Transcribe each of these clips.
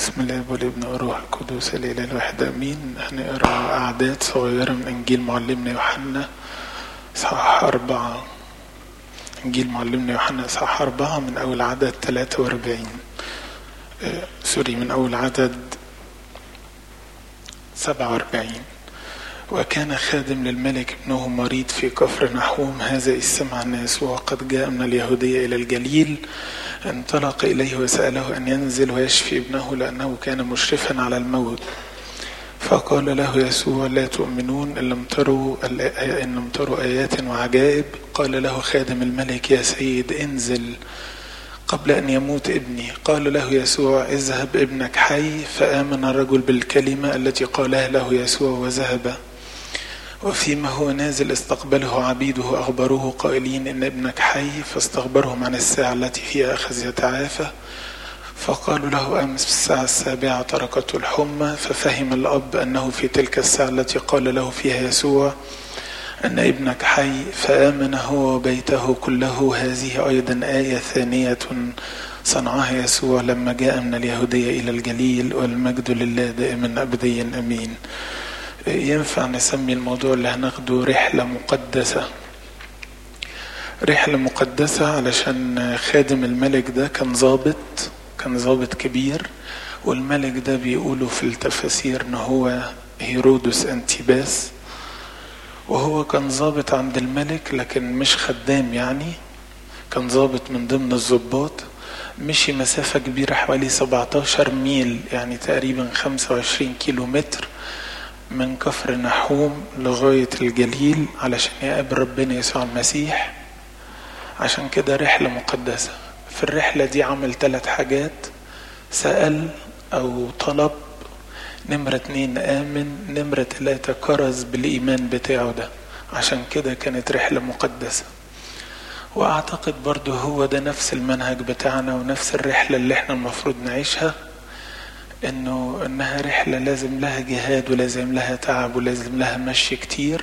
بسم الله والابن والروح القدس الاله الواحد امين هنقرا اعداد صغيره من انجيل معلمنا يوحنا اصحاح اربعه انجيل معلمنا يوحنا اصحاح اربعه من اول عدد 43 آه سوري من اول عدد 47 وكان خادم للملك ابنه مريض في كفر نحوم هذا إذ سمع الناس وقد جاء من اليهودية إلى الجليل انطلق إليه وسأله أن ينزل ويشفي ابنه لأنه كان مشرفا على الموت فقال له يسوع لا تؤمنون إن لم تروا إن لم تروا آيات وعجائب قال له خادم الملك يا سيد انزل قبل أن يموت ابني قال له يسوع اذهب ابنك حي فآمن الرجل بالكلمة التي قالها له يسوع وذهب وفيما هو نازل استقبله عبيده أخبروه قائلين إن ابنك حي فاستخبرهم عن الساعة التي فيها أخذ يتعافى فقالوا له أمس في الساعة السابعة تركته الحمى ففهم الأب أنه في تلك الساعة التي قال له فيها يسوع أن ابنك حي فآمن هو وبيته كله هذه أيضا آية ثانية صنعها يسوع لما جاء من اليهودية إلى الجليل والمجد لله دائما أبديا أمين ينفع نسمي الموضوع اللي هناخده رحلة مقدسة رحلة مقدسة علشان خادم الملك ده كان ظابط كان ظابط كبير والملك ده بيقولوا في التفاسير ان هو هيرودس انتيباس وهو كان ظابط عند الملك لكن مش خدام يعني كان ظابط من ضمن الضباط مشي مسافة كبيرة حوالي 17 ميل يعني تقريبا 25 كيلو متر من كفر نحوم لغاية الجليل علشان يقابل ربنا يسوع المسيح عشان كده رحلة مقدسة في الرحلة دي عمل ثلاث حاجات سأل أو طلب نمرة اتنين آمن نمرة تلاتة كرز بالإيمان بتاعه ده عشان كده كانت رحلة مقدسة وأعتقد برضو هو ده نفس المنهج بتاعنا ونفس الرحلة اللي احنا المفروض نعيشها انه انها رحلة لازم لها جهاد ولازم لها تعب ولازم لها مشي كتير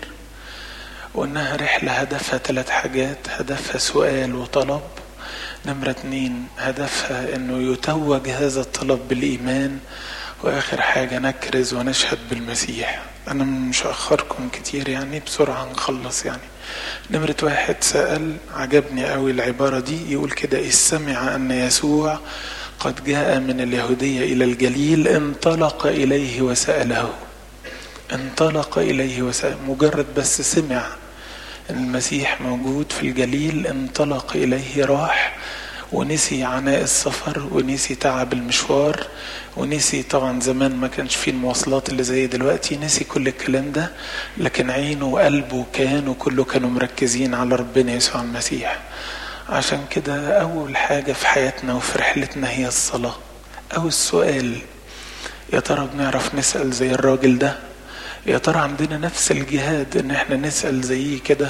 وانها رحلة هدفها ثلاث حاجات هدفها سؤال وطلب نمرة اتنين هدفها انه يتوج هذا الطلب بالايمان واخر حاجة نكرز ونشهد بالمسيح انا مش هاخركم كتير يعني بسرعة نخلص يعني نمرة واحد سأل عجبني قوي العبارة دي يقول كده إذ سمع أن يسوع قد جاء من اليهودية إلى الجليل انطلق إليه وسأله انطلق إليه وسأل مجرد بس سمع المسيح موجود في الجليل انطلق إليه راح ونسي عناء السفر ونسي تعب المشوار ونسي طبعا زمان ما كانش فيه المواصلات اللي زي دلوقتي نسي كل الكلام ده لكن عينه وقلبه كانوا كله كانوا مركزين على ربنا يسوع المسيح عشان كده أول حاجة في حياتنا وفي رحلتنا هي الصلاة أو السؤال يا ترى بنعرف نسأل زي الراجل ده يا ترى عندنا نفس الجهاد إن احنا نسأل زيه كده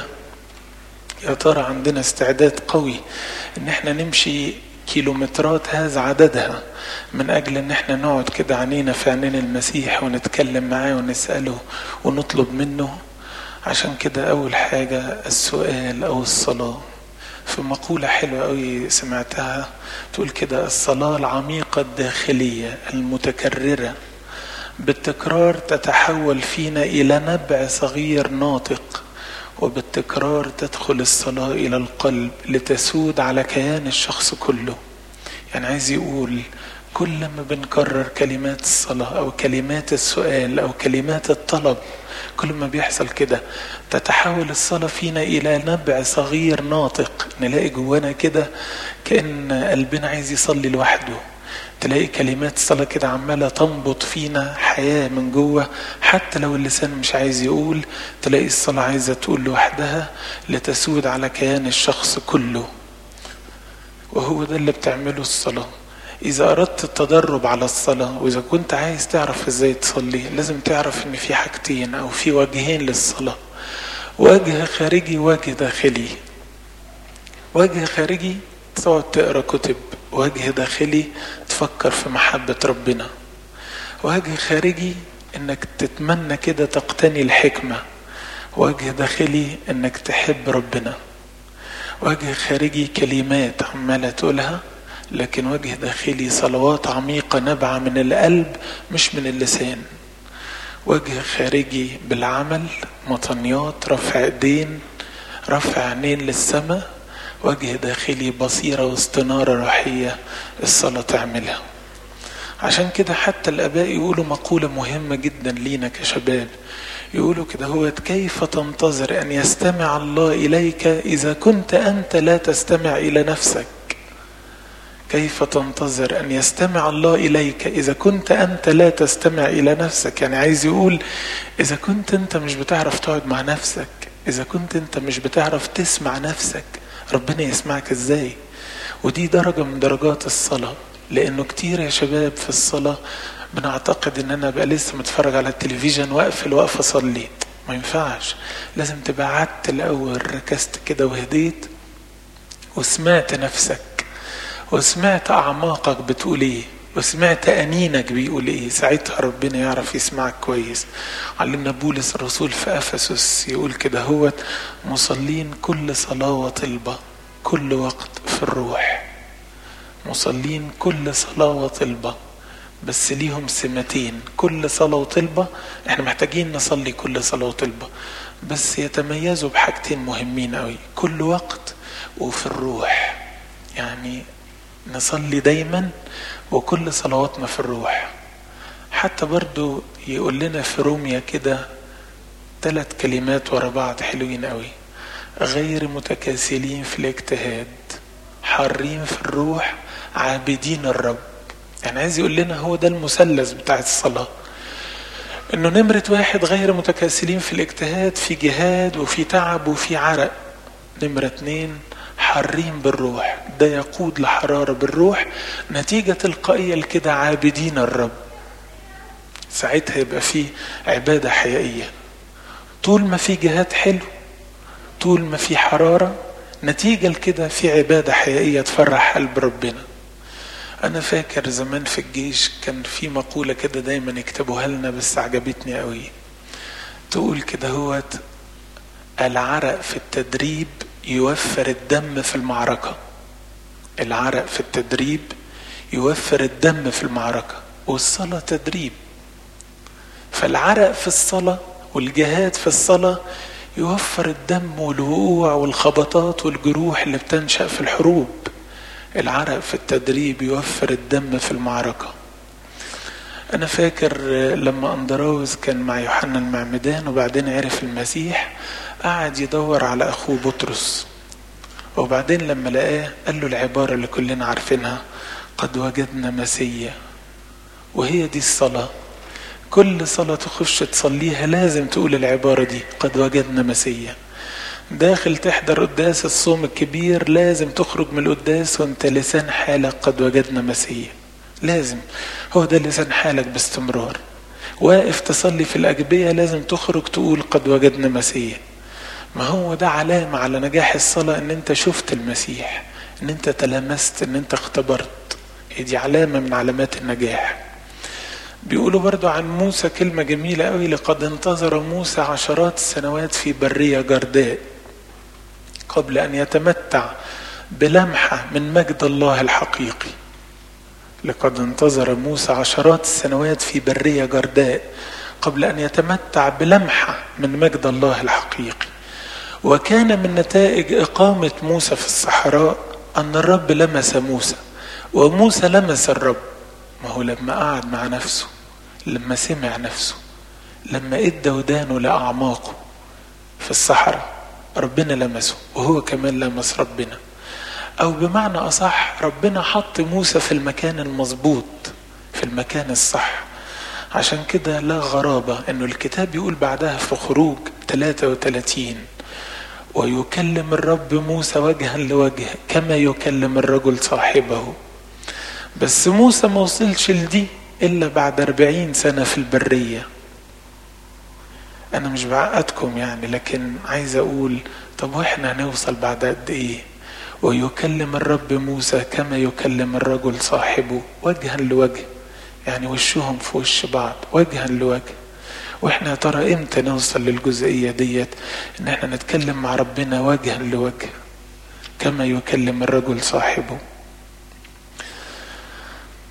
يا ترى عندنا استعداد قوي إن احنا نمشي كيلومترات هذا عددها من أجل إن احنا نقعد كده عينينا في عينين المسيح ونتكلم معاه ونسأله ونطلب منه عشان كده أول حاجة السؤال أو الصلاة في مقولة حلوة قوي سمعتها تقول كده الصلاة العميقة الداخلية المتكررة بالتكرار تتحول فينا إلى نبع صغير ناطق وبالتكرار تدخل الصلاة إلى القلب لتسود على كيان الشخص كله يعني عايز يقول كل ما بنكرر كلمات الصلاة أو كلمات السؤال أو كلمات الطلب كل ما بيحصل كده تتحول الصلاة فينا إلى نبع صغير ناطق نلاقي جوانا كده كأن قلبنا عايز يصلي لوحده تلاقي كلمات الصلاة كده عمالة تنبض فينا حياة من جوه حتى لو اللسان مش عايز يقول تلاقي الصلاة عايزة تقول لوحدها لتسود على كيان الشخص كله وهو ده اللي بتعمله الصلاة إذا أردت التدرب على الصلاة وإذا كنت عايز تعرف إزاي تصلي لازم تعرف إن في حاجتين أو في وجهين للصلاة وجه خارجي وجه داخلي وجه خارجي تقعد تقرا كتب وجه داخلي تفكر في محبة ربنا وجه خارجي انك تتمنى كده تقتني الحكمة وجه داخلي انك تحب ربنا وجه خارجي كلمات عمالة تقولها لكن وجه داخلي صلوات عميقة نابعة من القلب مش من اللسان وجه خارجي بالعمل مطنيات رفع ايدين رفع عينين للسماء وجه داخلي بصيرة واستنارة روحية الصلاة تعملها عشان كده حتى الآباء يقولوا مقولة مهمة جدا لينا كشباب يقولوا كده هو كيف تنتظر أن يستمع الله إليك إذا كنت أنت لا تستمع إلى نفسك كيف تنتظر أن يستمع الله إليك إذا كنت أنت لا تستمع إلى نفسك يعني عايز يقول إذا كنت أنت مش بتعرف تقعد مع نفسك إذا كنت أنت مش بتعرف تسمع نفسك ربنا يسمعك إزاي ودي درجة من درجات الصلاة لأنه كتير يا شباب في الصلاة بنعتقد ان انا بقى لسه متفرج على التلفزيون واقفل واقف اصلي ما ينفعش لازم تبقى قعدت الاول ركزت كده وهديت وسمعت نفسك وسمعت اعماقك بتقول ايه وسمعت انينك بيقول ايه ساعتها ربنا يعرف يسمعك كويس علمنا بولس الرسول في افسس يقول كده هو مصلين كل صلاه وطلبه كل وقت في الروح مصلين كل صلاه وطلبه بس ليهم سمتين كل صلاة وطلبة احنا محتاجين نصلي كل صلاة وطلبة بس يتميزوا بحاجتين مهمين قوي كل وقت وفي الروح يعني نصلي دايما وكل صلواتنا في الروح حتى برضو يقول لنا في روميا كده ثلاث كلمات ورا بعض حلوين قوي غير متكاسلين في الاجتهاد حارين في الروح عابدين الرب يعني عايز يقول لنا هو ده المثلث بتاع الصلاة انه نمرة واحد غير متكاسلين في الاجتهاد في جهاد وفي تعب وفي عرق نمرة اتنين حارين بالروح ده يقود لحرارة بالروح نتيجة تلقائية لكده عابدين الرب ساعتها يبقى في عبادة حقيقية طول ما في جهاد حلو طول ما في حرارة نتيجة لكده في عبادة حقيقية تفرح قلب ربنا أنا فاكر زمان في الجيش كان في مقولة كده دايما يكتبوها لنا بس عجبتني قوي تقول كده هوت العرق في التدريب يوفر الدم في المعركة العرق في التدريب يوفر الدم في المعركة والصلاة تدريب فالعرق في الصلاة والجهاد في الصلاة يوفر الدم والوقوع والخبطات والجروح اللي بتنشأ في الحروب العرق في التدريب يوفر الدم في المعركة أنا فاكر لما أندراوس كان مع يوحنا المعمدان وبعدين عرف المسيح قعد يدور على أخوه بطرس وبعدين لما لقاه قال له العبارة اللي كلنا عارفينها قد وجدنا مسيا وهي دي الصلاة كل صلاة تخش تصليها لازم تقول العبارة دي قد وجدنا مسيا داخل تحضر قداس الصوم الكبير لازم تخرج من القداس وانت لسان حالك قد وجدنا مسيح لازم هو ده لسان حالك باستمرار واقف تصلي في الأجبية لازم تخرج تقول قد وجدنا مسيح ما هو ده علامة على نجاح الصلاة ان انت شفت المسيح ان انت تلامست ان انت اختبرت هي دي علامة من علامات النجاح بيقولوا برضو عن موسى كلمة جميلة قوي لقد انتظر موسى عشرات السنوات في برية جرداء قبل أن يتمتع بلمحة من مجد الله الحقيقي لقد انتظر موسى عشرات السنوات في برية جرداء قبل أن يتمتع بلمحة من مجد الله الحقيقي وكان من نتائج إقامة موسى في الصحراء أن الرب لمس موسى وموسى لمس الرب ما هو لما قعد مع نفسه لما سمع نفسه لما ادى ودانه لأعماقه في الصحراء ربنا لمسه وهو كمان لمس ربنا أو بمعنى أصح ربنا حط موسى في المكان المظبوط في المكان الصح عشان كده لا غرابة أنه الكتاب يقول بعدها في خروج 33 ويكلم الرب موسى وجها لوجه كما يكلم الرجل صاحبه بس موسى ما وصلش لدي إلا بعد أربعين سنة في البرية أنا مش بعقدكم يعني لكن عايز أقول طب وإحنا هنوصل بعد قد إيه ويكلم الرب موسى كما يكلم الرجل صاحبه وجها لوجه يعني وشهم في وش بعض وجها لوجه واحنا يا ترى امتى نوصل للجزئيه ديت ان احنا نتكلم مع ربنا وجها لوجه كما يكلم الرجل صاحبه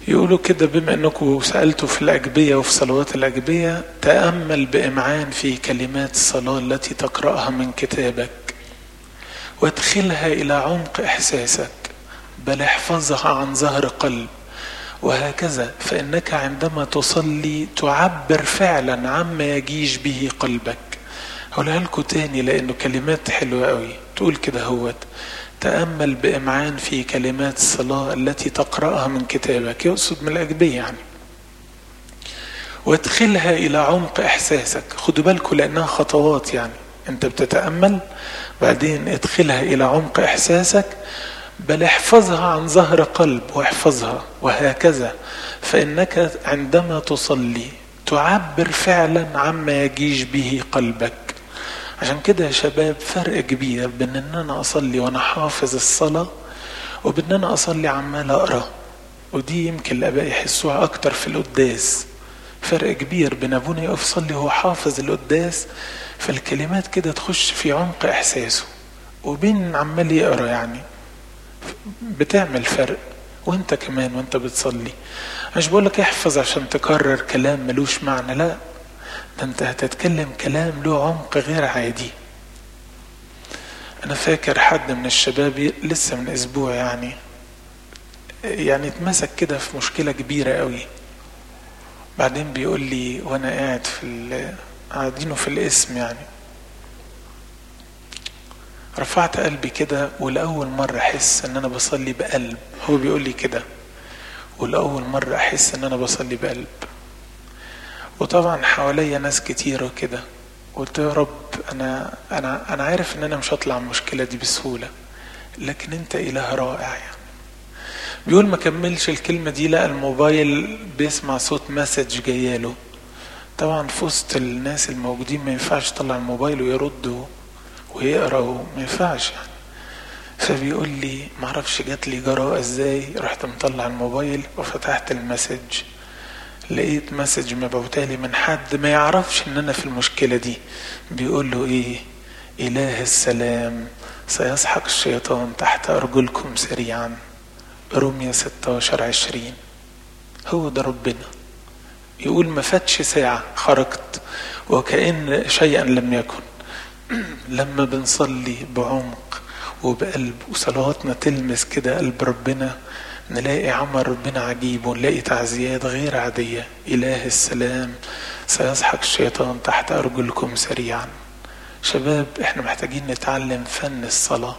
يقولوا كده بما انكم سألتوا في الأجبية وفي صلوات الأجبية تأمل بإمعان في كلمات الصلاة التي تقرأها من كتابك وادخلها إلى عمق إحساسك بل احفظها عن ظهر قلب وهكذا فإنك عندما تصلي تعبر فعلا عما يجيش به قلبك هقولها لكم تاني لأنه كلمات حلوة قوي تقول كده هوت تأمل بإمعان في كلمات الصلاة التي تقرأها من كتابك يقصد من الأجبية يعني وادخلها إلى عمق إحساسك خدوا بالكم لأنها خطوات يعني أنت بتتأمل بعدين ادخلها إلى عمق إحساسك بل احفظها عن ظهر قلب واحفظها وهكذا فإنك عندما تصلي تعبر فعلا عما يجيش به قلبك عشان كده يا شباب فرق كبير بين ان انا اصلي وانا حافظ الصلاة وبين انا اصلي عمال اقرا ودي يمكن الاباء يحسوها اكتر في القداس فرق كبير بين ابونا يقف يصلي وهو حافظ القداس فالكلمات كده تخش في عمق احساسه وبين عمال يقرا يعني بتعمل فرق وانت كمان وانت بتصلي مش بقولك احفظ عشان تكرر كلام ملوش معنى لا ده انت هتتكلم كلام له عمق غير عادي انا فاكر حد من الشباب لسه من اسبوع يعني يعني اتمسك كده في مشكلة كبيرة قوي بعدين بيقول لي وانا قاعد في قاعدينه في الاسم يعني رفعت قلبي كده ولأول مرة أحس إن أنا بصلي بقلب هو بيقول لي كده ولأول مرة أحس إن أنا بصلي بقلب وطبعا حواليا ناس كتير وكده قلت يا رب أنا أنا أنا عارف إن أنا مش هطلع من المشكلة دي بسهولة لكن أنت إله رائع يعني بيقول ما كملش الكلمة دي لقى الموبايل بيسمع صوت مسج جاياله طبعا في وسط الناس الموجودين ما ينفعش يطلع الموبايل ويرد ويقرا وما ينفعش يعني فبيقول لي معرفش جات لي جراءة ازاي رحت مطلع الموبايل وفتحت المسج لقيت مسج مبعوتالي من حد ما يعرفش ان انا في المشكلة دي بيقول له ايه اله السلام سيسحق الشيطان تحت ارجلكم سريعا رمية 16 20 هو ده ربنا يقول ما فاتش ساعة خرجت وكأن شيئا لم يكن لما بنصلي بعمق وبقلب وصلواتنا تلمس كده قلب ربنا نلاقي عمل ربنا عجيب ونلاقي تعزيات غير عادية إله السلام سيسحق الشيطان تحت أرجلكم سريعا شباب احنا محتاجين نتعلم فن الصلاة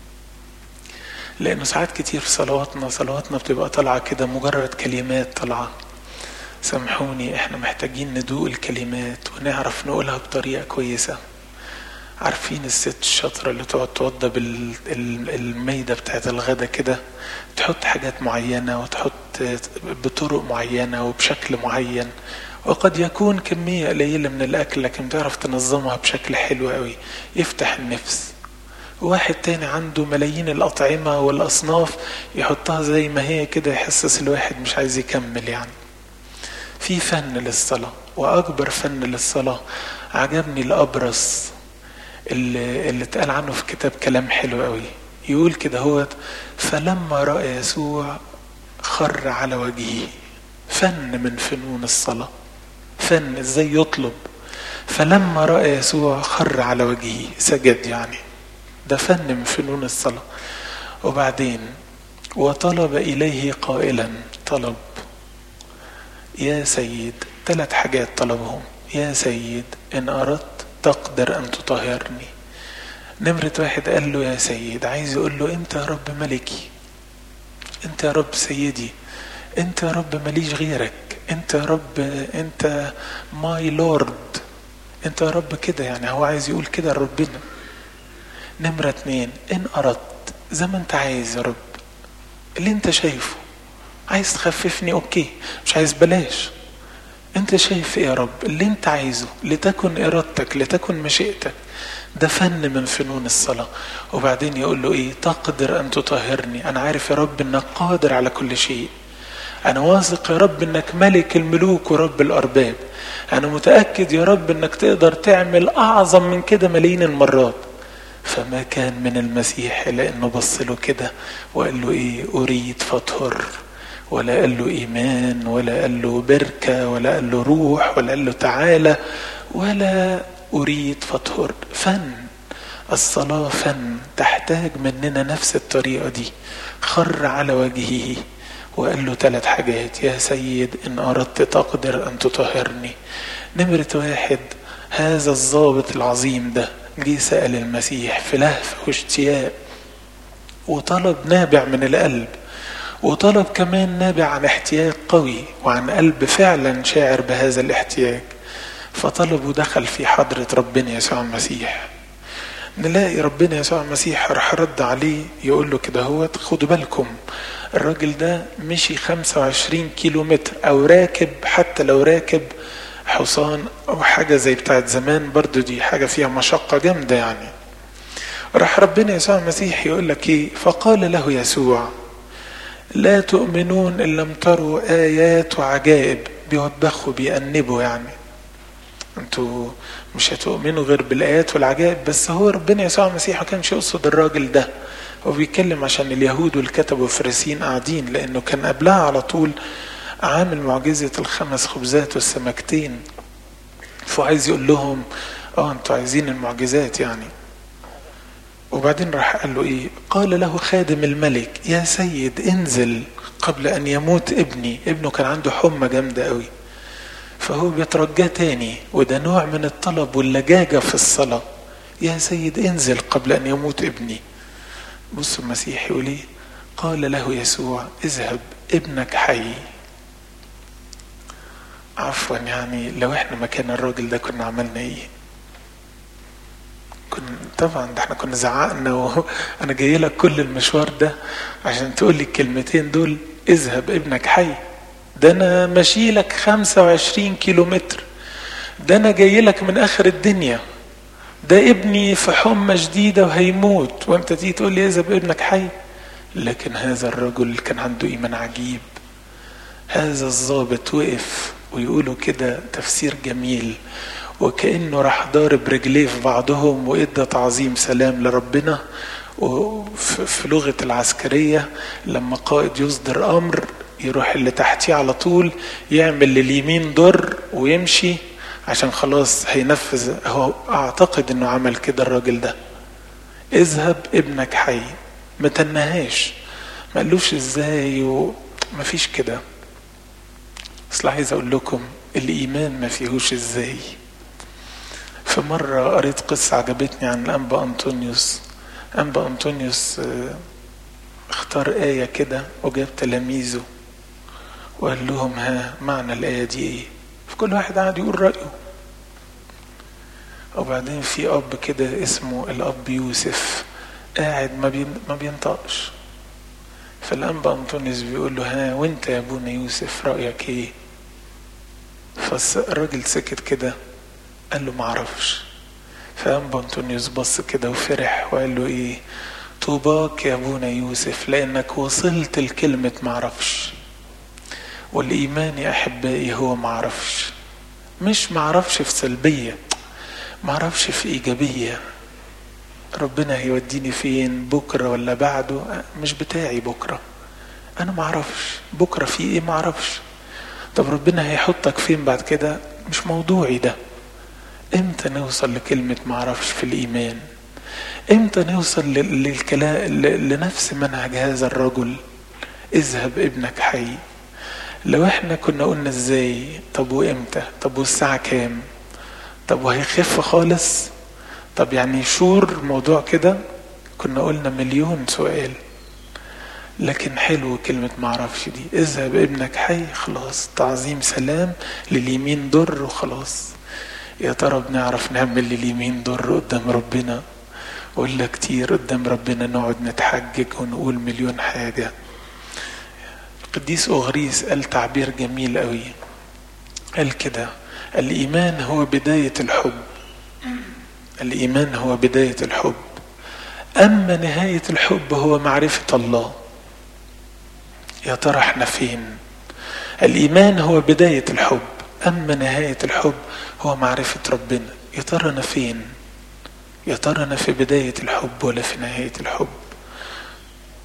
لأنه ساعات كتير في صلواتنا صلواتنا بتبقى طالعة كده مجرد كلمات طالعة سامحوني احنا محتاجين ندوق الكلمات ونعرف نقولها بطريقة كويسة عارفين الست الشاطرة اللي تقعد توضى بالميدة بتاعت الغدا كده تحط حاجات معينة وتحط بطرق معينة وبشكل معين وقد يكون كمية قليلة من الأكل لكن تعرف تنظمها بشكل حلو قوي يفتح النفس واحد تاني عنده ملايين الأطعمة والأصناف يحطها زي ما هي كده يحسس الواحد مش عايز يكمل يعني في فن للصلاة وأكبر فن للصلاة عجبني الأبرص اللي, اللي اتقال عنه في كتاب كلام حلو قوي يقول كده هو فلما رأى يسوع خر على وجهه فن من فنون الصلاة فن ازاي يطلب فلما رأى يسوع خر على وجهه سجد يعني ده فن من فنون الصلاة وبعدين وطلب إليه قائلا طلب يا سيد ثلاث حاجات طلبهم يا سيد إن أردت تقدر أن تطهرني نمرة واحد قال له يا سيد عايز يقول له أنت يا رب ملكي أنت يا رب سيدي أنت يا رب ماليش غيرك أنت يا رب أنت ماي لورد أنت يا رب كده يعني هو عايز يقول كده لربنا نمرة اتنين إن أردت زي ما أنت عايز يا رب اللي أنت شايفه عايز تخففني أوكي مش عايز بلاش انت شايف ايه يا رب اللي انت عايزه لتكن ارادتك لتكن مشيئتك ده فن من فنون الصلاة وبعدين يقول له ايه تقدر ان تطهرني انا عارف يا رب انك قادر على كل شيء انا واثق يا رب انك ملك الملوك ورب الارباب انا متأكد يا رب انك تقدر تعمل اعظم من كده ملايين المرات فما كان من المسيح الا انه بص له كده وقال له ايه اريد فاطهر ولا قال له إيمان ولا قال له بركة ولا قال له روح ولا قال له تعالى ولا أريد فطهر فن الصلاة فن تحتاج مننا نفس الطريقة دي خر على وجهه وقال له ثلاث حاجات يا سيد إن أردت تقدر أن تطهرني نمرة واحد هذا الضابط العظيم ده جه سأل المسيح في لهفة واشتياق وطلب نابع من القلب وطلب كمان نابع عن احتياج قوي وعن قلب فعلا شاعر بهذا الاحتياج فطلب ودخل في حضرة ربنا يسوع المسيح نلاقي ربنا يسوع المسيح راح رد عليه يقول له كده هو خدوا بالكم الراجل ده مشي 25 كيلو متر او راكب حتى لو راكب حصان او حاجة زي بتاعت زمان برضو دي حاجة فيها مشقة جامدة يعني راح ربنا يسوع المسيح يقول لك ايه فقال له يسوع لا تؤمنون ان لم تروا ايات وعجائب بيوبخوا بيأنبوا يعني انتوا مش هتؤمنوا غير بالايات والعجائب بس هو ربنا يسوع المسيح ما كانش يقصد الراجل ده هو بيتكلم عشان اليهود والكتب والفريسيين قاعدين لانه كان قبلها على طول عامل معجزة الخمس خبزات والسمكتين فعايز يقول لهم اه انتوا عايزين المعجزات يعني وبعدين راح قال له ايه قال له خادم الملك يا سيد انزل قبل ان يموت ابني ابنه كان عنده حمى جامدة قوي فهو بيترجاه تاني وده نوع من الطلب واللجاجة في الصلاة يا سيد انزل قبل ان يموت ابني بص المسيح يقول ايه قال له يسوع اذهب ابنك حي عفوا يعني لو احنا مكان الراجل ده كنا عملنا ايه كنا طبعا ده احنا كنا زعقنا وانا جاي لك كل المشوار ده عشان تقول لي الكلمتين دول اذهب ابنك حي ده انا ماشي لك 25 كيلو متر ده انا جاي لك من اخر الدنيا ده ابني في حمى شديدة وهيموت وانت تيجي تقول لي اذهب ابنك حي لكن هذا الرجل كان عنده ايمان عجيب هذا الضابط وقف ويقولوا كده تفسير جميل وكأنه راح ضارب رجليه في بعضهم وإدى تعظيم سلام لربنا وفي لغة العسكرية لما قائد يصدر أمر يروح اللي تحتيه على طول يعمل لليمين ضر ويمشي عشان خلاص هينفذ هو أعتقد إنه عمل كده الراجل ده اذهب ابنك حي ما تنهاش ما قالوش ازاي ومفيش كده اصل عايز اقول لكم الايمان ما فيهوش ازاي في مرة قريت قصة عجبتني عن الأنبا أنطونيوس أنبا أنطونيوس اختار آية كده وجاب تلاميذه وقال لهم ها معنى الآية دي إيه فكل واحد قاعد يقول رأيه وبعدين في أب كده اسمه الأب يوسف قاعد ما ما بينطقش فالأنبا أنطونيوس بيقول له ها وانت يا ابونا يوسف رأيك ايه فالراجل سكت كده قال له معرفش فأنبا أنطونيوس بص كده وفرح وقال له ايه طوباك يا ابونا يوسف لانك وصلت لكلمة معرفش والايمان يا احبائي هو معرفش مش معرفش في سلبية معرفش في ايجابية ربنا هيوديني فين بكرة ولا بعده مش بتاعي بكرة انا معرفش بكرة في ايه معرفش طب ربنا هيحطك فين بعد كده مش موضوعي ده امتى نوصل لكلمة معرفش في الايمان امتى نوصل للكلام لنفس منهج هذا الرجل اذهب ابنك حي لو احنا كنا قلنا ازاي طب وامتى طب والساعة كام طب وهيخف خالص طب يعني شور الموضوع كده كنا قلنا مليون سؤال لكن حلو كلمة معرفش دي اذهب ابنك حي خلاص تعظيم سلام لليمين ضر وخلاص يا ترى بنعرف نعمل لليمين ضر قدام ربنا ولا كتير قدام ربنا نقعد نتحجج ونقول مليون حاجة القديس أغريس قال تعبير جميل قوي قال كده الإيمان هو بداية الحب الإيمان هو بداية الحب أما نهاية الحب هو معرفة الله يا ترى احنا فين الإيمان هو بداية الحب أما نهاية الحب هو معرفة ربنا يا ترى أنا فين يا ترى أنا في بداية الحب ولا في نهاية الحب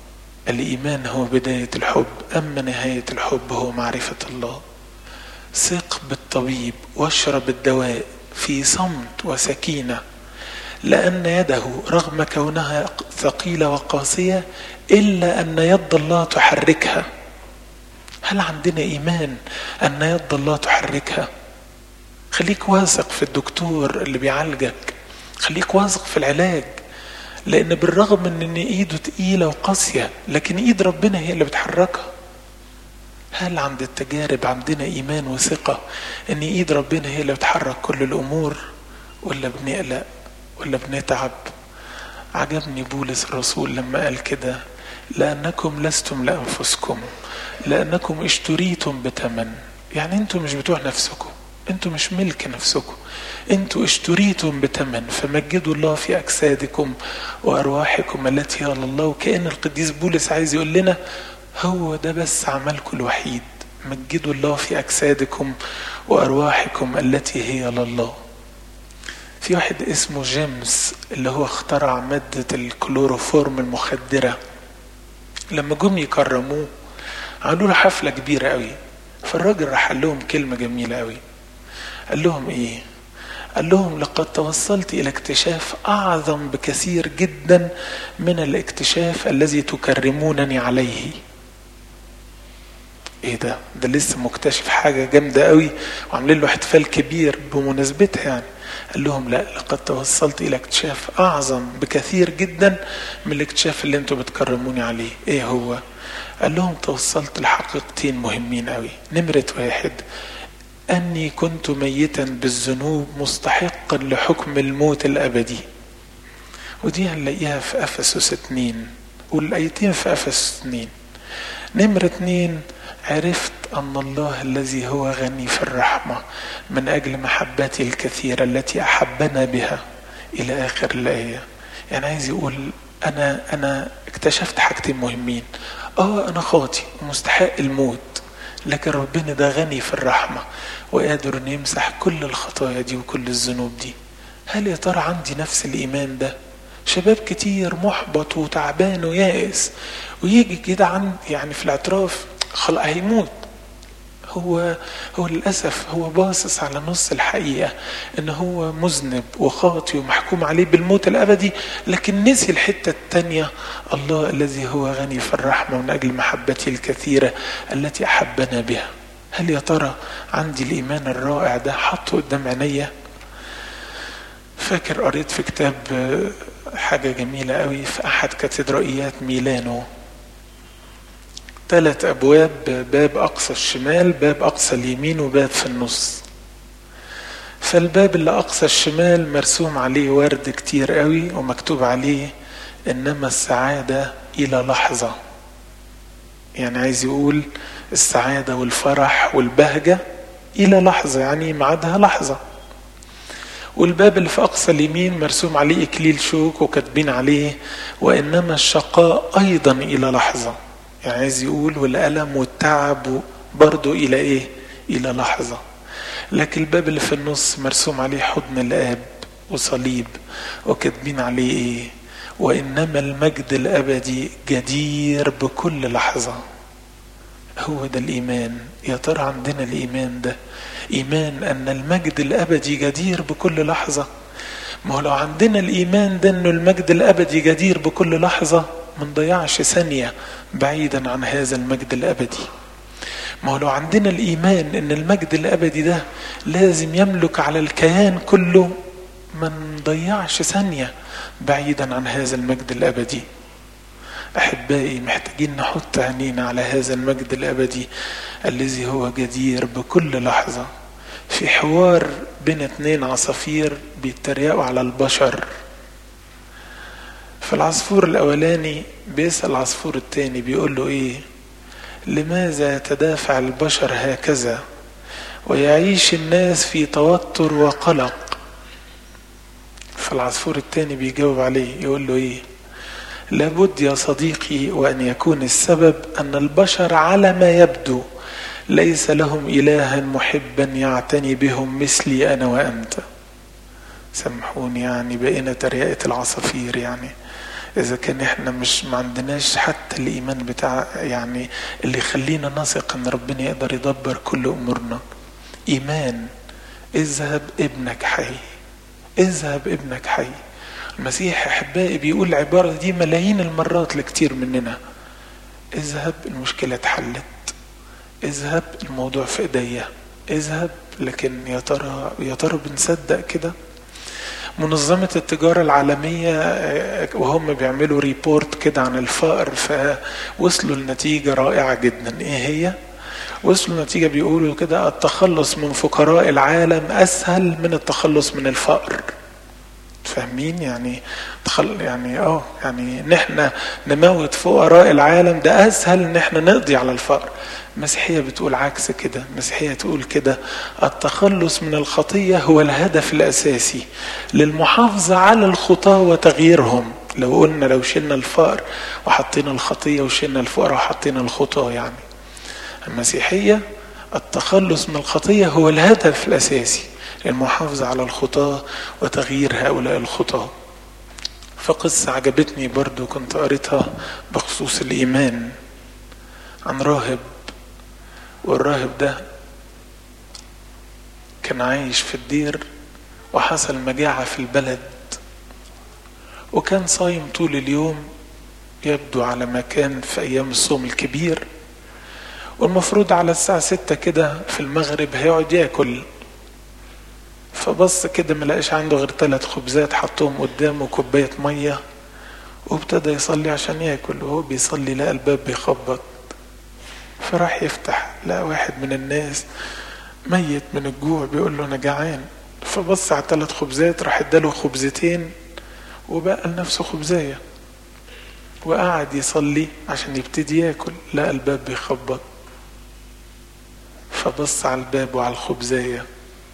الإيمان هو بداية الحب أما نهاية الحب هو معرفة الله ثق بالطبيب واشرب الدواء في صمت وسكينة لأن يده رغم كونها ثقيلة وقاسية إلا أن يد الله تحركها هل عندنا إيمان أن يد الله تحركها خليك واثق في الدكتور اللي بيعالجك خليك واثق في العلاج لأن بالرغم من أن إيده تقيلة وقاسية لكن إيد ربنا هي اللي بتحركها هل عند التجارب عندنا إيمان وثقة أن إيد ربنا هي اللي بتحرك كل الأمور ولا بنقلق ولا بنتعب عجبني بولس الرسول لما قال كده لأنكم لستم لأنفسكم لأنكم اشتريتم بثمن يعني انتم مش بتوع نفسكم انتم مش ملك نفسكم انتم اشتريتم بثمن فمجدوا الله في اجسادكم وارواحكم التي هي الله وكان القديس بولس عايز يقول لنا هو ده بس عملكم الوحيد مجدوا الله في اجسادكم وارواحكم التي هي لله في واحد اسمه جيمس اللي هو اخترع مادة الكلوروفورم المخدرة لما جم يكرموه عملوا له حفلة كبيرة قوي فالراجل راح قال لهم كلمة جميلة قوي قال لهم ايه قال لهم لقد توصلت الى اكتشاف اعظم بكثير جدا من الاكتشاف الذي تكرمونني عليه ايه ده ده لسه مكتشف حاجه جامده قوي وعاملين له احتفال كبير بمناسبتها يعني قال لهم لا لقد توصلت الى اكتشاف اعظم بكثير جدا من الاكتشاف اللي انتم بتكرموني عليه ايه هو قال لهم توصلت لحقيقتين مهمين قوي نمرة واحد أني كنت ميتا بالذنوب مستحقا لحكم الموت الأبدي ودي هنلاقيها في أفسس اتنين والآيتين في أفسس اتنين نمرة اتنين عرفت أن الله الذي هو غني في الرحمة من أجل محبتي الكثيرة التي أحبنا بها إلى آخر الآية يعني عايز يقول أنا أنا اكتشفت حاجتين مهمين آه أنا خاطي ومستحق الموت لكن ربنا ده غني في الرحمة وقادر انه يمسح كل الخطايا دي وكل الذنوب دي هل يا ترى عندي نفس الإيمان ده شباب كتير محبط وتعبان ويائس ويجي كده عند يعني في الاعتراف خلق هيموت هو هو للأسف هو باصص على نص الحقيقة إن هو مذنب وخاطي ومحكوم عليه بالموت الأبدي لكن نسي الحتة التانية الله الذي هو غني في الرحمة من أجل محبته الكثيرة التي أحبنا بها هل يا ترى عندي الإيمان الرائع ده حطه قدام عينيا فاكر قريت في كتاب حاجة جميلة قوي في أحد كاتدرائيات ميلانو ثلاث أبواب باب أقصى الشمال باب أقصى اليمين وباب في النص فالباب اللي أقصى الشمال مرسوم عليه ورد كتير قوي ومكتوب عليه إنما السعادة إلى لحظة يعني عايز يقول السعادة والفرح والبهجة إلى لحظة يعني ميعادها لحظة والباب اللي في أقصى اليمين مرسوم عليه إكليل شوك وكاتبين عليه وإنما الشقاء أيضا إلى لحظة يعني عايز يقول والألم والتعب برضه إلى إيه؟ إلى لحظة لكن الباب اللي في النص مرسوم عليه حضن الآب وصليب وكاتبين عليه إيه؟ وإنما المجد الأبدي جدير بكل لحظة هو ده الإيمان يا ترى عندنا الإيمان ده إيمان أن المجد الأبدي جدير بكل لحظة ما هو لو عندنا الإيمان ده أنه المجد الأبدي جدير بكل لحظة ما نضيعش ثانية بعيدا عن هذا المجد الأبدي ما هو لو عندنا الإيمان أن المجد الأبدي ده لازم يملك على الكيان كله ما نضيعش ثانية بعيدا عن هذا المجد الأبدي أحبائي محتاجين نحط عينينا على هذا المجد الأبدي الذي هو جدير بكل لحظة في حوار بين اتنين عصافير بيتريقوا على البشر فالعصفور الأولاني بيسأل العصفور التاني بيقول له إيه لماذا يتدافع البشر هكذا ويعيش الناس في توتر وقلق فالعصفور التاني بيجاوب عليه يقول له إيه لابد يا صديقي وأن يكون السبب أن البشر على ما يبدو ليس لهم إلها محبا يعتني بهم مثلي أنا وأنت سامحوني يعني بقينا تريقة العصافير يعني اذا كان احنا مش ما عندناش حتى الايمان بتاع يعني اللي يخلينا نثق ان ربنا يقدر يدبر كل امورنا ايمان اذهب ابنك حي اذهب ابنك حي المسيح احبائي بيقول العباره دي ملايين المرات لكتير مننا اذهب المشكله اتحلت اذهب الموضوع في ايديا اذهب لكن يا ترى يا ترى بنصدق كده منظمة التجارة العالمية وهم بيعملوا ريبورت كده عن الفقر فوصلوا لنتيجة رائعة جدا ايه هي؟ وصلوا نتيجة بيقولوا كده التخلص من فقراء العالم أسهل من التخلص من الفقر فاهمين يعني تخل يعني اه يعني نحن نموت فقراء العالم ده اسهل ان احنا نقضي على الفقر المسيحيه بتقول عكس كده المسيحيه تقول كده التخلص من الخطيه هو الهدف الاساسي للمحافظه على الخطاه وتغييرهم لو قلنا لو شلنا الفقر وحطينا الخطيه وشلنا الفقر وحطينا الخطاه يعني المسيحيه التخلص من الخطيه هو الهدف الاساسي للمحافظة على الخطاة وتغيير هؤلاء الخطاة فقصة عجبتني برضو كنت قريتها بخصوص الإيمان عن راهب والراهب ده كان عايش في الدير وحصل مجاعة في البلد وكان صايم طول اليوم يبدو على ما كان في أيام الصوم الكبير والمفروض على الساعة ستة كده في المغرب هيقعد ياكل فبص كده ما لقاش عنده غير ثلاث خبزات حطهم قدامه كوبايه ميه وابتدى يصلي عشان ياكل وهو بيصلي لقى الباب بيخبط فراح يفتح لقى واحد من الناس ميت من الجوع بيقول له انا جعان فبص على ثلاث خبزات راح اداله خبزتين وبقى لنفسه خبزايه وقعد يصلي عشان يبتدي ياكل لقى الباب بيخبط فبص على الباب وعلى الخبزايه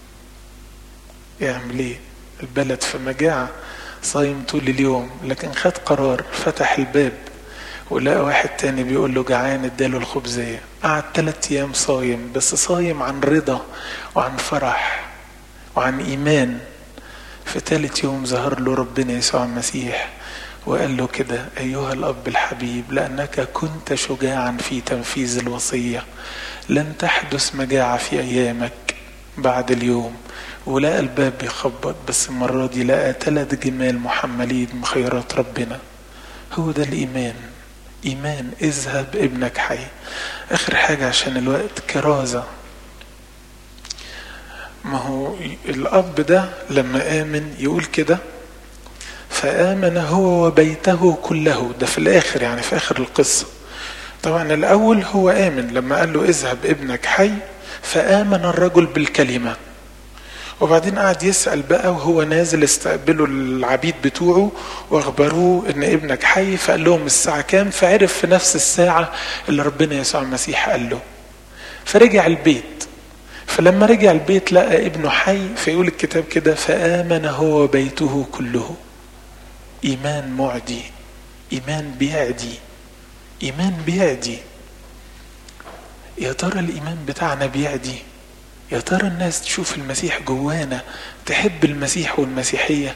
يعمل ايه البلد في مجاعة صايم طول اليوم لكن خد قرار فتح الباب ولقى واحد تاني بيقول له جعان اداله الخبزية قعد ثلاث ايام صايم بس صايم عن رضا وعن فرح وعن ايمان في ثالث يوم ظهر له ربنا يسوع المسيح وقال له كده ايها الاب الحبيب لانك كنت شجاعا في تنفيذ الوصيه لن تحدث مجاعه في ايامك بعد اليوم ولقى الباب بيخبط بس المرة دي لقى ثلاث جمال محملين من خيرات ربنا هو ده الإيمان إيمان اذهب ابنك حي آخر حاجة عشان الوقت كرازة ما هو الأب ده لما آمن يقول كده فآمن هو وبيته كله ده في الآخر يعني في آخر القصة طبعا الأول هو آمن لما قال له اذهب ابنك حي فآمن الرجل بالكلمة وبعدين قعد يسأل بقى وهو نازل استقبلوا العبيد بتوعه واخبروه ان ابنك حي فقال لهم الساعة كام فعرف في نفس الساعة اللي ربنا يسوع المسيح قال له فرجع البيت فلما رجع البيت لقى ابنه حي فيقول الكتاب كده فآمن هو وبيته كله إيمان معدي إيمان بيعدي إيمان بيعدي يا ترى الإيمان بتاعنا بيعدي يا ترى الناس تشوف المسيح جوانا تحب المسيح والمسيحية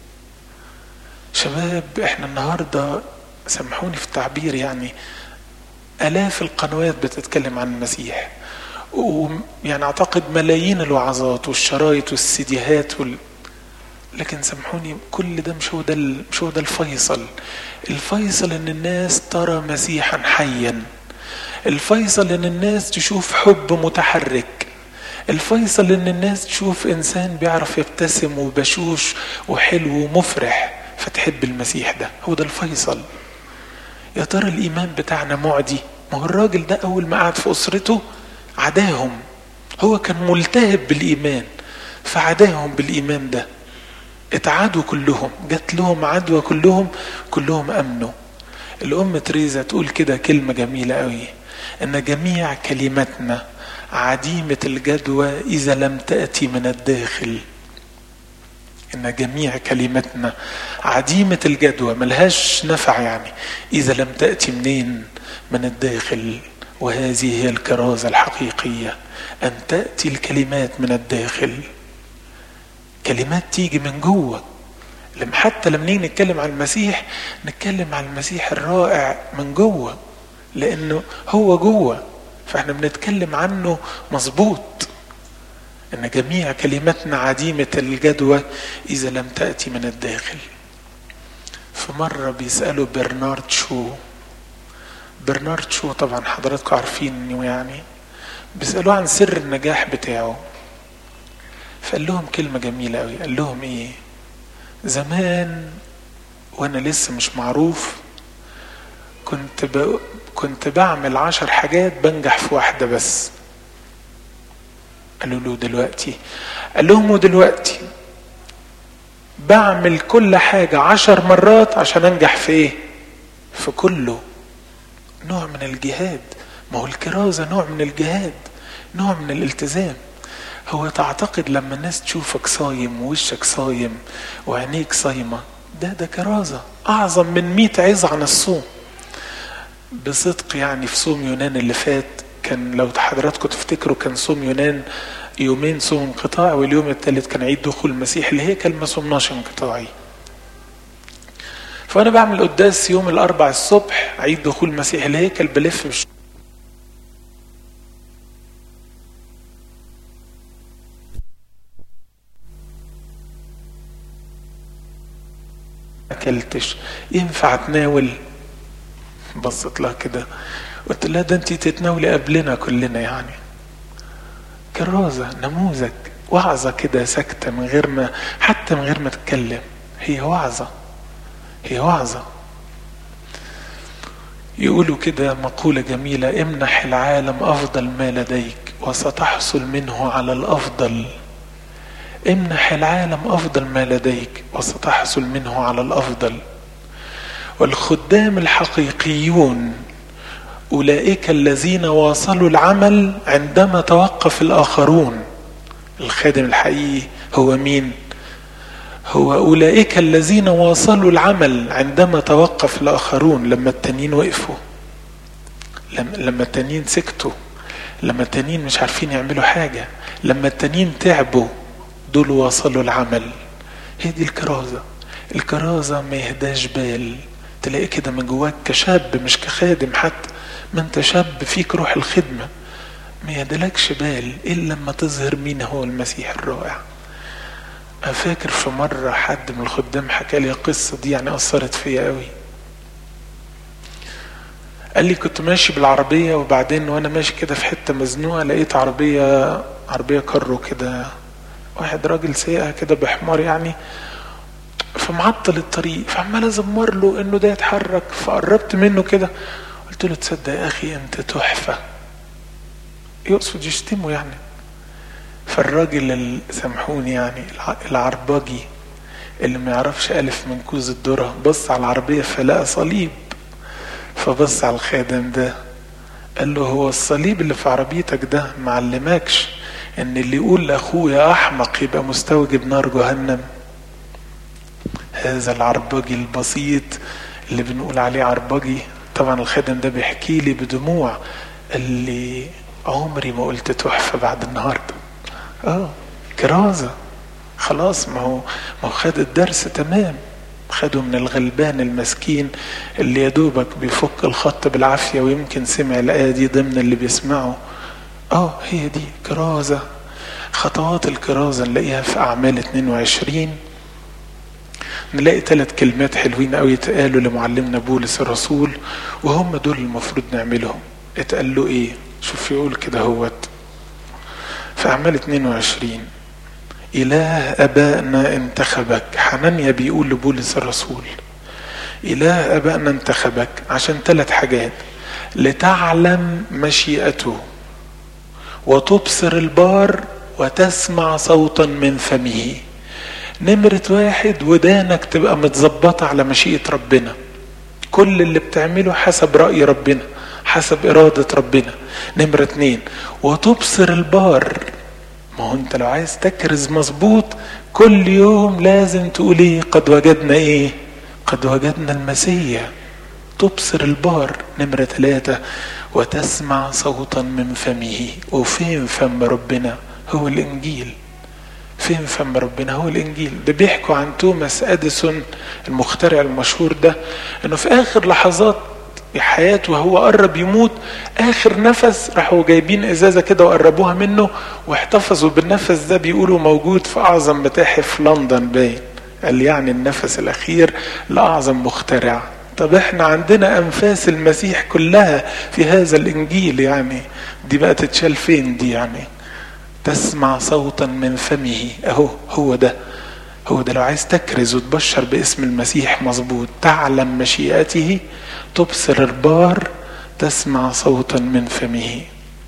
شباب احنا النهاردة سامحوني في التعبير يعني آلاف القنوات بتتكلم عن المسيح ويعني أعتقد ملايين الوعظات والشرايط والسيديهات وال... لكن سامحوني كل ده مش هو ده مش هو ده الفيصل الفيصل ان الناس ترى مسيحا حيا الفيصل ان الناس تشوف حب متحرك الفيصل ان الناس تشوف انسان بيعرف يبتسم وبشوش وحلو ومفرح فتحب المسيح ده هو ده الفيصل يا ترى الايمان بتاعنا معدي ما هو الراجل ده اول ما قعد في اسرته عداهم هو كان ملتهب بالايمان فعداهم بالايمان ده اتعادوا كلهم جات لهم عدوى كلهم كلهم امنوا الام تريزا تقول كده كلمه جميله قوي ان جميع كلماتنا عديمة الجدوى إذا لم تأتي من الداخل إن جميع كلمتنا عديمة الجدوى ملهاش نفع يعني إذا لم تأتي منين من الداخل وهذه هي الكرازة الحقيقية أن تأتي الكلمات من الداخل كلمات تيجي من جوه لما حتى لما نيجي نتكلم عن المسيح نتكلم عن المسيح الرائع من جوه لانه هو جوه فاحنا بنتكلم عنه مظبوط ان جميع كلماتنا عديمه الجدوى اذا لم تاتي من الداخل في مره بيسالوا برنارد شو برنارد شو طبعا حضراتكم عارفين انه يعني بيسالوه عن سر النجاح بتاعه فقال لهم كلمه جميله قوي قال لهم ايه زمان وانا لسه مش معروف كنت ب... كنت بعمل عشر حاجات بنجح في واحده بس قالوا له دلوقتي قال لهم ودلوقتي بعمل كل حاجة عشر مرات عشان انجح في ايه في كله نوع من الجهاد ما هو الكرازة نوع من الجهاد نوع من الالتزام هو تعتقد لما الناس تشوفك صايم ووشك صايم وعينيك صايمة ده ده كرازة أعظم من مئة عظة عن الصوم بصدق يعني في صوم يونان اللي فات كان لو حضراتكم تفتكروا كان صوم يونان يومين صوم انقطاعي واليوم الثالث كان عيد دخول المسيح الهيكل ما صومناش انقطاعي فانا بعمل قداس يوم الاربع الصبح عيد دخول المسيح الهيكل بلف مش اكلتش ينفع اتناول بصت لها كده قلت لها ده انت تتناولي قبلنا كلنا يعني كرازة نموذج وعظة كده ساكتة من غير ما حتى من غير ما تتكلم هي وعظة هي وعظة يقولوا كده مقولة جميلة امنح العالم أفضل ما لديك وستحصل منه على الأفضل امنح العالم أفضل ما لديك وستحصل منه على الأفضل والخدام الحقيقيون أولئك الذين واصلوا العمل عندما توقف الآخرون الخادم الحقيقي هو مين؟ هو أولئك الذين واصلوا العمل عندما توقف الآخرون لما التانيين وقفوا لما, لما التانيين سكتوا لما التانيين مش عارفين يعملوا حاجة لما التانيين تعبوا دول واصلوا العمل هي دي الكرازة الكرازة ما يهداش بال تلاقي كده من جواك كشاب مش كخادم حتى ما انت شاب فيك روح الخدمة ما يدلكش بال إلا لما تظهر مين هو المسيح الرائع أنا فاكر في مرة حد من الخدام حكى لي القصة دي يعني أثرت فيا قوي قال لي كنت ماشي بالعربية وبعدين وأنا ماشي كده في حتة مزنوقة لقيت عربية عربية كرو كده واحد راجل سايقها كده بحمار يعني فمعطل الطريق فعمال ازمر له انه ده يتحرك فقربت منه كده قلت له تصدق يا اخي انت تحفه يقصد يشتمه يعني فالراجل سامحوني يعني العربجي اللي ما يعرفش الف من كوز الذره بص على العربيه فلقى صليب فبص على الخادم ده قال له هو الصليب اللي في عربيتك ده معلمكش ان اللي يقول لاخوه يا احمق يبقى مستوجب نار جهنم هذا العربجي البسيط اللي بنقول عليه عربجي طبعا الخادم ده بيحكي لي بدموع اللي عمري ما قلت تحفة بعد النهاردة اه كرازة خلاص ما هو ما هو خد الدرس تمام خده من الغلبان المسكين اللي يدوبك بيفك الخط بالعافية ويمكن سمع الآية دي ضمن اللي بيسمعه اه هي دي كرازة خطوات الكرازة نلاقيها في أعمال 22 نلاقي ثلاث كلمات حلوين قوي اتقالوا لمعلمنا بولس الرسول وهم دول المفروض نعملهم اتقال له ايه شوف يقول كده هوت في اعمال 22 اله ابائنا انتخبك حنانيا بيقول لبولس الرسول اله ابائنا انتخبك عشان ثلاث حاجات لتعلم مشيئته وتبصر البار وتسمع صوتا من فمه نمرة واحد ودانك تبقى متظبطة على مشيئة ربنا كل اللي بتعمله حسب رأي ربنا حسب إرادة ربنا نمرة اتنين وتبصر البار ما هو انت لو عايز تكرز مظبوط كل يوم لازم تقول ايه قد وجدنا ايه قد وجدنا المسيح تبصر البار نمرة ثلاثة وتسمع صوتا من فمه وفين فم ربنا هو الإنجيل فين فم ربنا هو الانجيل ده بيحكوا عن توماس اديسون المخترع المشهور ده انه في اخر لحظات حياته وهو قرب يموت اخر نفس راحوا جايبين ازازه كده وقربوها منه واحتفظوا بالنفس ده بيقولوا موجود في اعظم متاحف لندن باين قال يعني النفس الاخير لاعظم مخترع طب احنا عندنا انفاس المسيح كلها في هذا الانجيل يعني دي بقى تتشال فين دي يعني تسمع صوتا من فمه اهو هو ده هو ده لو عايز تكرز وتبشر باسم المسيح مظبوط تعلم مشيئته تبصر البار تسمع صوتا من فمه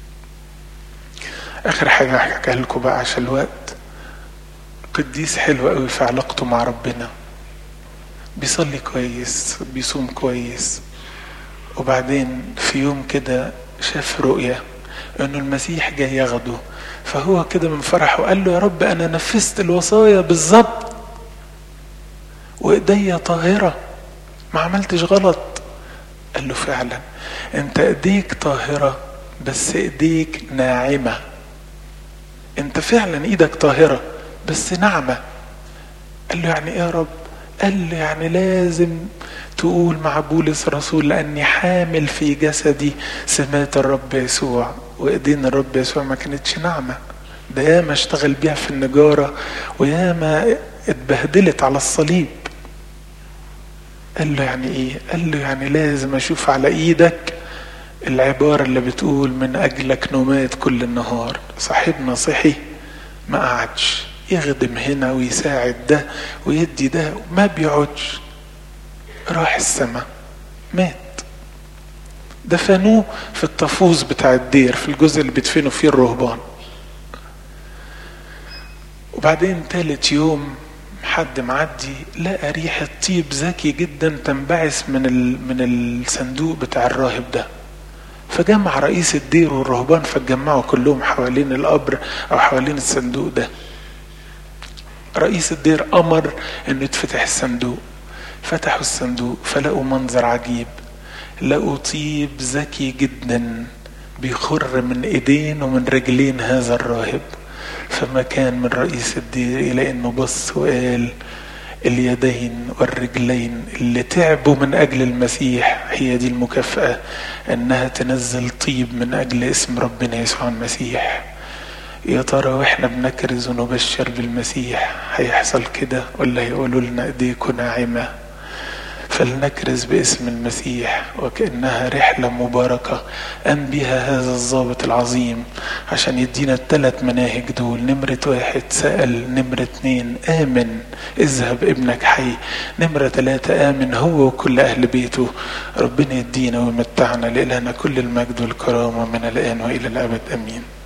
اخر حاجه هحكيها لكم بقى عشان الوقت قديس حلو قوي في علاقته مع ربنا بيصلي كويس بيصوم كويس وبعدين في يوم كده شاف رؤية انه المسيح جاي ياخده فهو كده من فرحه قال له يا رب انا نفذت الوصايا بالظبط وايديا طاهرة ما عملتش غلط قال له فعلا انت ايديك طاهرة بس ايديك ناعمة انت فعلا ايدك طاهرة بس ناعمة قال له يعني ايه يا رب قال له يعني لازم تقول مع بولس الرسول لاني حامل في جسدي سمات الرب يسوع وايدين الرب يسوع ما كانتش ناعمه ده ياما اشتغل بيها في النجاره وياما اتبهدلت على الصليب قال له يعني ايه قال له يعني لازم اشوف على ايدك العبارة اللي بتقول من اجلك نمات كل النهار صاحبنا صحي ما قعدش يخدم هنا ويساعد ده ويدي ده وما بيقعدش راح السماء مات دفنوه في الطفوز بتاع الدير في الجزء اللي بيدفنوا فيه الرهبان وبعدين تالت يوم حد معدي لقى ريحة طيب ذكي جدا تنبعث من من الصندوق بتاع الراهب ده فجمع رئيس الدير والرهبان فاتجمعوا كلهم حوالين القبر او حوالين الصندوق ده رئيس الدير امر انه يتفتح الصندوق فتحوا الصندوق فلقوا منظر عجيب لقوا طيب ذكي جدا بيخر من ايدين ومن رجلين هذا الراهب فما كان من رئيس الدير الى انه بص وقال اليدين والرجلين اللي تعبوا من اجل المسيح هي دي المكافاه انها تنزل طيب من اجل اسم ربنا يسوع المسيح يا ترى واحنا بنكرز ونبشر بالمسيح هيحصل كده ولا يقولوا لنا ايديكم ناعمه فلنكرز باسم المسيح وكأنها رحلة مباركة قام بها هذا الضابط العظيم عشان يدينا الثلاث مناهج دول نمرة واحد سأل نمرة اتنين آمن اذهب ابنك حي نمرة ثلاثة آمن هو وكل أهل بيته ربنا يدينا ويمتعنا لإلهنا كل المجد والكرامة من الآن وإلى الأبد أمين